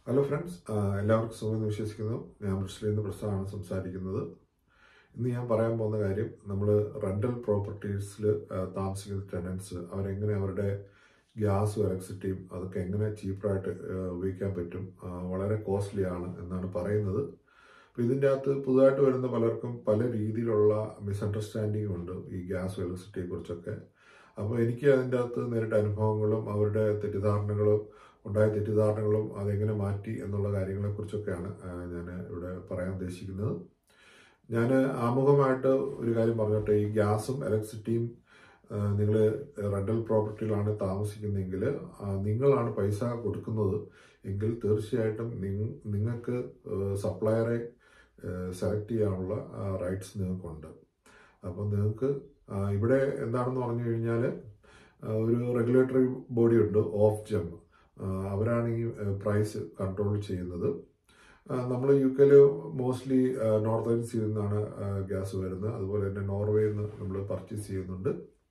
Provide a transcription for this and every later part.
Hello friends എല്ലാവർക്കും സുഖമെന്ന് വിശ്വസിക്കുന്നു ഞാൻ ബ്രിസ്ലിൽ നിന്ന് പ്രസ്ഥാനമാണ് സംസാരിക്കുന്നത് ഇന്ന് ഞാൻ പറയാൻ പോകുന്ന കാര്യം നമ്മൾ റെൻ്റൽ പ്രോപ്പർട്ടീസിൽ താമസിക്കുന്ന ടെനൻസ് അവരെങ്ങനെ അവരുടെ ഗ്യാസും ഇലക്ട്രിസിറ്റിയും അതൊക്കെ എങ്ങനെ ചീപ്പായിട്ട് ഉപയോഗിക്കാൻ പറ്റും ആ, വളരെ കോസ്റ്റ്ലി ആണ് എന്നാണ് പറയുന്നത് അപ്പോൾ ഇതിൻ്റെ അകത്ത് പുതുതായിട്ട് വരുന്ന പലർക്കും പല രീതിയിലുള്ള മിസ്അണ്ടർസ്റ്റാൻഡിങ്ങും ഉണ്ട് ഈ ഗ്യാസും ഇലക്ട്രിസിറ്റിയെ കുറിച്ചൊക്കെ അപ്പോൾ എനിക്ക് അതിൻ്റെ അകത്ത് നേരിട്ട അനുഭവങ്ങളും അവരുടെ തെറ്റിദ്ധാരണകളും ഉണ്ടായ തെറ്റിദ്ധാരണകളും അതെങ്ങനെ മാറ്റി എന്നുള്ള കാര്യങ്ങളെക്കുറിച്ചൊക്കെയാണ് ഞാൻ ഇവിടെ പറയാൻ ഉദ്ദേശിക്കുന്നത് ഞാൻ ആമുഖമായിട്ട് ഒരു കാര്യം പറഞ്ഞോട്ടെ ഈ ഗ്യാസും ഇലക്ട്രിസിറ്റിയും നിങ്ങൾ റെൻ്റൽ പ്രോപ്പർട്ടിയിലാണ് താമസിക്കുന്നതെങ്കിൽ ആ, നിങ്ങളാണ് പൈസ കൊടുക്കുന്നത് എങ്കിൽ തീർച്ചയായിട്ടും നിങ്ങ- നിങ്ങൾക്ക് സപ്ലയറെ സെലക്ട് ചെയ്യാനുള്ള റൈറ്റ്സ് നിങ്ങൾക്കുണ്ട് അപ്പം നിങ്ങൾക്ക് ആ, ഇവിടെ എന്താണെന്ന് പറഞ്ഞു കഴിഞ്ഞാൽ ഒരു റെഗുലേറ്ററി ബോഡി ഉണ്ട് ഓഫ് ജം അവരാണ് ഈ പ്രൈസ് കൺട്രോൾ ചെയ്യുന്നത് നമ്മൾ യു കെയിൽ മോസ്റ്റ്ലി നോർത്തേൺ സീയിൽ നിന്നാണ് ഗ്യാസ് വരുന്നത് അതുപോലെ തന്നെ നോർവേയിൽ നിന്ന് നമ്മൾ പർച്ചേസ് ചെയ്യുന്നുണ്ട്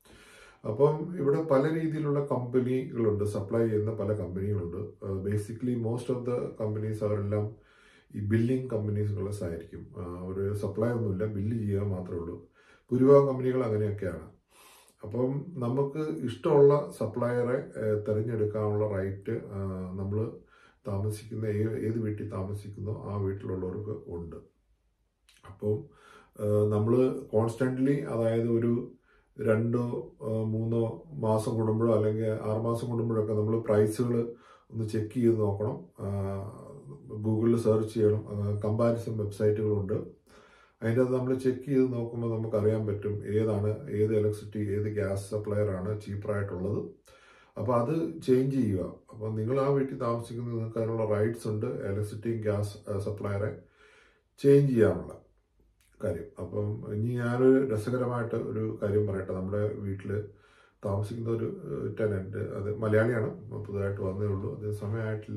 അപ്പം ഇവിടെ പല രീതിയിലുള്ള കമ്പനികളുണ്ട് സപ്ലൈ ചെയ്യുന്ന പല കമ്പനികളുണ്ട് basically most of the companies അവരെല്ലാം ഈ ബില്ലിംഗ് കമ്പനീസുകളസ് ആയിരിക്കും ഒരു സപ്ലൈ ഒന്നുമില്ല ബില്ല് ചെയ്യുക മാത്രമേ ഉള്ളൂ ഭൂരിഭാഗം കമ്പനികൾ അങ്ങനെയൊക്കെയാണ് അപ്പം നമുക്ക് ഇഷ്ടമുള്ള സപ്ലയറെ തിരഞ്ഞെടുക്കാനുള്ള റൈറ്റ് നമ്മൾ താമസിക്കുന്ന ഏ- ഏത് വീട്ടിൽ താമസിക്കുന്നോ ആ വീട്ടിലുള്ളവർക്ക് ഉണ്ട് അപ്പം നമ്മൾ കോൺസ്റ്റൻ്റ്ലി അതായത് ഒരു രണ്ടോ ആ, മൂന്നോ മാസം കൂടുമ്പോഴോ അല്ലെങ്കിൽ ആറ് മാസം കൂടുമ്പോഴൊക്കെ നമ്മൾ പ്രൈസുകൾ ഒന്ന് ചെക്ക് ചെയ്ത് നോക്കണം ഗൂഗിളിൽ സെർച്ച് ചെയ്യണം കമ്പാരിസൺ വെബ്സൈറ്റുകളുണ്ട് അതിൻ്റെ അത് നമ്മൾ ചെക്ക് ചെയ്ത് നോക്കുമ്പോൾ നമുക്കറിയാൻ പറ്റും ഏതാണ് ഏത് ഇലക്ട്രിസിറ്റി ഏത് ഗ്യാസ് സപ്ലയർ ആണ് ചീപ്പറായിട്ടുള്ളത് അപ്പോൾ അത് ചേഞ്ച് ചെയ്യുക അപ്പോൾ നിങ്ങൾ ആ വീട്ടിൽ താമസിക്കുന്ന നിങ്ങൾക്ക് അതിനുള്ള റൈറ്റ്സ് ഉണ്ട് ഇലക്ട്രിസിറ്റിയും ഗ്യാസ് സപ്ലയറെ ചേഞ്ച് ചെയ്യാനുള്ള കാര്യം അപ്പം ഇനി ഞാനൊരു രസകരമായിട്ട് ഒരു കാര്യം പറയട്ടെ നമ്മുടെ വീട്ടിൽ താമസിക്കുന്ന ഒരു ടെനൻറ്റ് അത് മലയാളിയാണ് പുതുതായിട്ട് വന്നേ ഉള്ളൂ അത് സമയമായിട്ടില്ല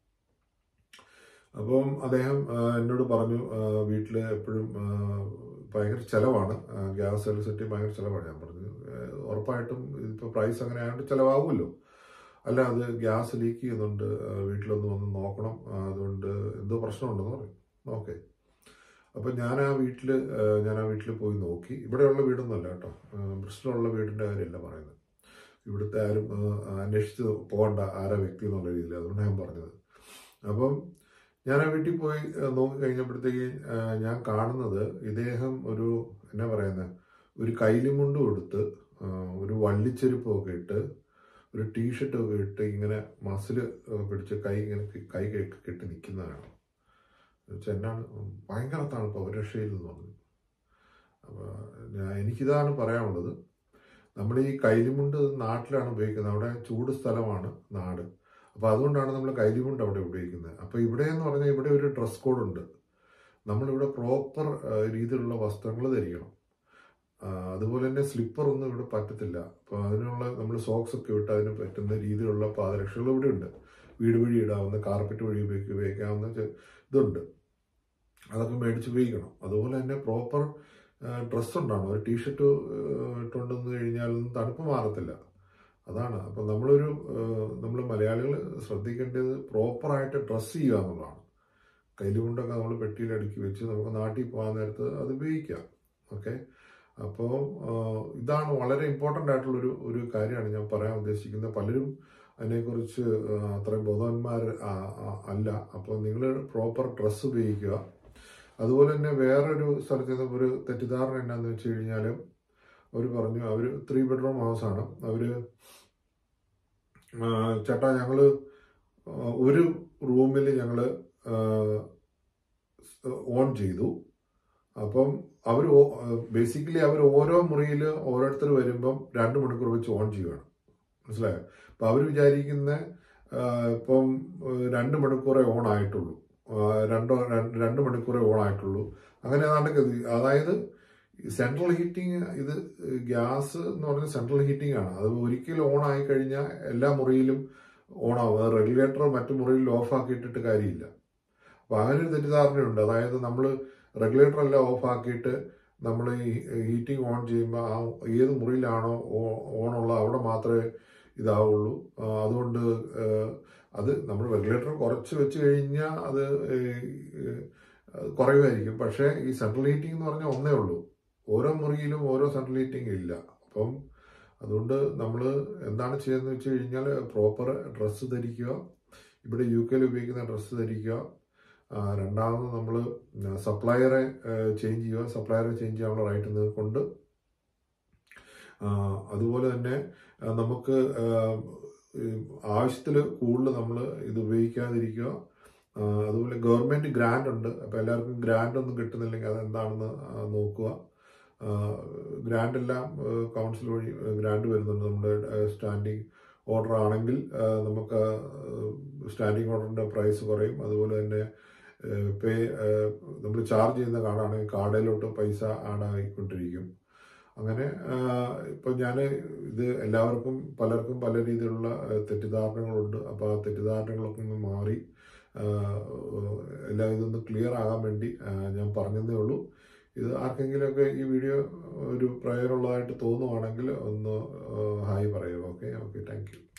അപ്പം അദ്ദേഹം ആ, എന്നോട് പറഞ്ഞു വീട്ടിൽ എപ്പോഴും ഭയങ്കര ചിലവാണ് ഗ്യാസ് ഇലക്ട്രിസിറ്റി ഭയങ്കര ചിലവാണ് ഞാൻ പറഞ്ഞു ആ, ഉറപ്പായിട്ടും ഇതിപ്പോൾ പ്രൈസ് അങ്ങനെ ആയതുകൊണ്ട് ചിലവാകുമല്ലോ അല്ല അത് ഗ്യാസ് ലീക്ക് ചെയ്യുന്നുണ്ട് ആ, വീട്ടിലൊന്ന് വന്ന് നോക്കണം ആ, അതുകൊണ്ട് എന്തോ പ്രശ്നമുണ്ടെന്ന് പറയും ഓക്കെ അപ്പം ഞാൻ ആ വീട്ടിൽ ഞാൻ ആ വീട്ടിൽ പോയി നോക്കി ഇവിടെയുള്ള വീടൊന്നുമല്ല കേട്ടോ ആ, ബ്രിസ്റ്റലുള്ള വീടിൻ്റെ കാര്യമല്ല പറയുന്നത് ഇവിടുത്തെ ആരും ആ, അന്വേഷിച്ച് പോകണ്ട ആരാ വ്യക്തി എന്നുള്ള രീതിയിൽ അതുകൊണ്ട് ഞാൻ പറഞ്ഞത് അപ്പം ഞാൻ ആ വീട്ടിൽ പോയി ആ, നോക്കി കഴിഞ്ഞപ്പോഴത്തേക്ക് ആ, ഞാൻ കാണുന്നത് ഇദ്ദേഹം ഒരു എന്നാ പറയുന്നത് ഒരു കൈലിമുണ്ടും എടുത്ത് ആ, ഒരു വള്ളിച്ചെരുപ്പൊക്കെ ഇട്ട് ഒരു ടീഷർട്ടൊക്കെ ഇട്ട് ഇങ്ങനെ മസില് പിടിച്ച് കൈ ഇങ്ങനെ കി- കൈ കെട്ടി കെട്ടി നിൽക്കുന്നതാണ് എന്നുവെച്ചാൽ എന്നാണ് ഭയങ്കര തണുപ്പ് ഒരു രക്ഷയില്ലെന്ന് പറഞ്ഞു അപ്പോൾ ഞാൻ എനിക്കിതാണ് പറയാനുള്ളത് നമ്മൾ ഈ കൈലിമുണ്ട് നാട്ടിലാണ് ഉപയോഗിക്കുന്നത് അവിടെ ചൂട് സ്ഥലമാണ് നാട് അപ്പോൾ അതുകൊണ്ടാണ് നമ്മൾ കൈലിമുണ്ട് അവിടെ ഉപയോഗിക്കുന്നത് അപ്പോൾ ഇവിടെ എന്ന് പറഞ്ഞാൽ ഇവിടെ ഒരു ഡ്രസ് കോഡ് ഉണ്ട് നമ്മളിവിടെ പ്രോപ്പർ രീതിയിലുള്ള വസ്ത്രങ്ങൾ ധരിക്കണം ആ, അതുപോലെ തന്നെ സ്ലിപ്പർ ഒന്നും ഇവിടെ പറ്റത്തില്ല അപ്പോൾ അതിനുള്ള നമ്മൾ സോക്സ് ഒക്കെ ഇട്ട് അതിന് പറ്റുന്ന രീതിയിലുള്ള പാദരക്ഷകൾ ഇവിടെ ഉണ്ട് വീട് വഴി ഇടാവുന്ന കാർപ്പറ്റ് വഴി ഉപയോഗിക്കുക ഉപയോഗിക്കാവുന്ന ചെ- ഇതുണ്ട് അതൊക്കെ മേടിച്ച് ഉപയോഗിക്കണം അതുപോലെ തന്നെ പ്രോപ്പർ ഡ്രസ്സ് ഉണ്ടാവണം ഒരു ടീഷർട്ട് ഇട്ടുകൊണ്ടെന്ന് കഴിഞ്ഞാലൊന്നും തണുപ്പ് മാറത്തില്ല അതാണ് അപ്പം നമ്മളൊരു നമ്മൾ മലയാളികൾ ശ്രദ്ധിക്കേണ്ടത് പ്രോപ്പറായിട്ട് ഡ്രസ്സ് ചെയ്യുക എന്നുള്ളതാണ് കയ്യിലുകൊണ്ടൊക്കെ നമ്മൾ പെട്ടിയിൽ അടുക്കി വെച്ച് നമുക്ക് നാട്ടിൽ പോകാൻ നേരത്ത് അത് ഉപയോഗിക്കാം ഓക്കെ അപ്പോൾ ഇതാണ് വളരെ ഇമ്പോർട്ടൻ്റ് ആയിട്ടുള്ളൊരു ഒരു കാര്യമാണ് ഞാൻ പറയാൻ ഉദ്ദേശിക്കുന്നത് പലരും അതിനെക്കുറിച്ച് ആ, അത്രയും ബോധവാന്മാർ ആ, ആ, അല്ല അപ്പോൾ നിങ്ങൾ പ്രോപ്പർ ഡ്രസ്സ് ഉപയോഗിക്കുക അതുപോലെ തന്നെ വേറൊരു സ്ഥലത്ത് നിന്ന് ഒരു തെറ്റിദ്ധാരണ എന്നാന്ന് വെച്ച് കഴിഞ്ഞാൽ അവർ പറഞ്ഞു അവർ ത്രീ ബെഡ്റൂം ഹൗസാണ് അവർ ചേട്ടാ ഞങ്ങൾ ഒരു റൂമിൽ ഞങ്ങൾ ഓൺ ചെയ്തു അപ്പം അവർ ബേസിക്കലി അവർ ഓരോ മുറിയിൽ ഓരോരുത്തർ വരുമ്പം രണ്ട് മണിക്കൂർ വെച്ച് ഓൺ ചെയ്യുകയാണ് മനസ്സിലായോ അപ്പം അവർ വിചാരിക്കുന്ന ആ, ഇപ്പം ഏഹ്, രണ്ട് മണിക്കൂറേ ഓൺ ആയിട്ടുള്ളൂ ആ, രണ്ടോ രണ്ട് രണ്ട് മണിക്കൂറേ ഓൺ ആയിട്ടുള്ളൂ അങ്ങനെ ഏതാണ്ട് ഗതി. അതായത് സെൻട്രൽ ഹീറ്റിംഗ് ഇത് ഗ്യാസ് എന്ന് പറഞ്ഞ സെൻട്രൽ ഹീറ്റിംഗ് ആണ് അത് ഒരിക്കലും ഓൺ ആയി കഴിഞ്ഞാൽ എല്ലാ മുറിയിലും ഓൺ ആവും അത് റെഗുലേറ്റർ മറ്റു മുറിയിൽ ഓഫ് ആക്കിയിട്ടിട്ട് കാര്യമില്ല അപ്പൊ അങ്ങനെ ഒരു തെറ്റിദ്ധാരണയുണ്ട് അതായത് നമ്മൾ റെഗുലേറ്റർ എല്ലാം ഓഫ് ആക്കിയിട്ട് നമ്മൾ ഈ ഹീറ്റിംഗ് ഓൺ ചെയ്യുമ്പോൾ ആ ഏത് മുറിയിലാണോ ഓണുള്ള അവിടെ മാത്രമേ ഇതാവുള്ളൂ ആ, അതുകൊണ്ട് അത് നമ്മൾ റെഗുലേറ്റർ കുറച്ച് വെച്ച് കഴിഞ്ഞാൽ അത് ഏഹ്, ഏഹ്, അത് കുറയുമായിരിക്കും പക്ഷേ ഈ സെൻട്രൽ ഹീറ്റിംഗ് എന്ന് പറഞ്ഞാൽ ഒന്നേ ഉള്ളൂ ഓരോ മുറിയിലും ഓരോ സെൻട്രൽ ഹീറ്റിംഗ് ഇല്ല അപ്പം അതുകൊണ്ട് നമ്മൾ എന്താണ് ചെയ്യുന്നത് വെച്ച് കഴിഞ്ഞാൽ പ്രോപ്പർ ഡ്രസ്സ് ധരിക്കുക ഇവിടെ യു കെയിൽ ഉപയോഗിക്കുന്ന ഡ്രസ്സ് ധരിക്കുക ആ, രണ്ടാമത് നമ്മൾ സപ്ലയറെ ചേഞ്ച് ചെയ്യുക സപ്ലയറെ ചേഞ്ച് ചെയ്യാനുള്ള റൈറ്റ് നിങ്ങൾക്കുണ്ട് ആ, അതുപോലെ തന്നെ ആ, നമുക്ക് ആവശ്യത്തിൽ കൂടുതൽ നമ്മൾ ഇത് ഉപയോഗിക്കാതിരിക്കുക ആ, അതുപോലെ ഗവൺമെന്റ് ഗ്രാൻഡ് ഉണ്ട് അപ്പോൾ എല്ലാവർക്കും ഗ്രാൻഡ് ഒന്നും കിട്ടുന്നില്ലെങ്കിൽ അതെന്താണെന്ന് ആ, നോക്കുക ഗ്രാൻഡ് എല്ലാം കൗൺസിൽ വഴി ഗ്രാൻഡ് വരുന്നുണ്ട് നമ്മുടെ സ്റ്റാൻഡിങ് ഓർഡർ ആണെങ്കിൽ ആ, നമുക്ക് സ്റ്റാൻഡിങ് ഓർഡറിന്റെ പ്രൈസ് കുറയും അതുപോലെ തന്നെ പേ നമ്മൾ ചാർജ് ചെയ്യുന്ന കാർഡാണെങ്കിൽ കാർഡിലോട്ട് പൈസ ആഡ് ആയിക്കൊണ്ടിരിക്കും അങ്ങനെ ഇപ്പം ഞാൻ ഇത് എല്ലാവർക്കും പലർക്കും പല രീതിയിലുള്ള ആ, തെറ്റിദ്ധാരണകളുണ്ട് അപ്പോൾ ആ തെറ്റിദ്ധാരണകളൊക്കെ ഒന്ന് മാറി ആ, എല്ലാം ഇതൊന്ന് ക്ലിയർ ആകാൻ വേണ്ടി ആ, ഞാൻ പറഞ്ഞതേ ഉള്ളൂ ഇത് ആർക്കെങ്കിലുമൊക്കെ ഈ വീഡിയോ ഒരു പ്രയോജനമുള്ളതായിട്ട് തോന്നുവാണെങ്കിൽ ഒന്ന് ഹായ് പറയുക ഓക്കെ ഓക്കെ താങ്ക് യു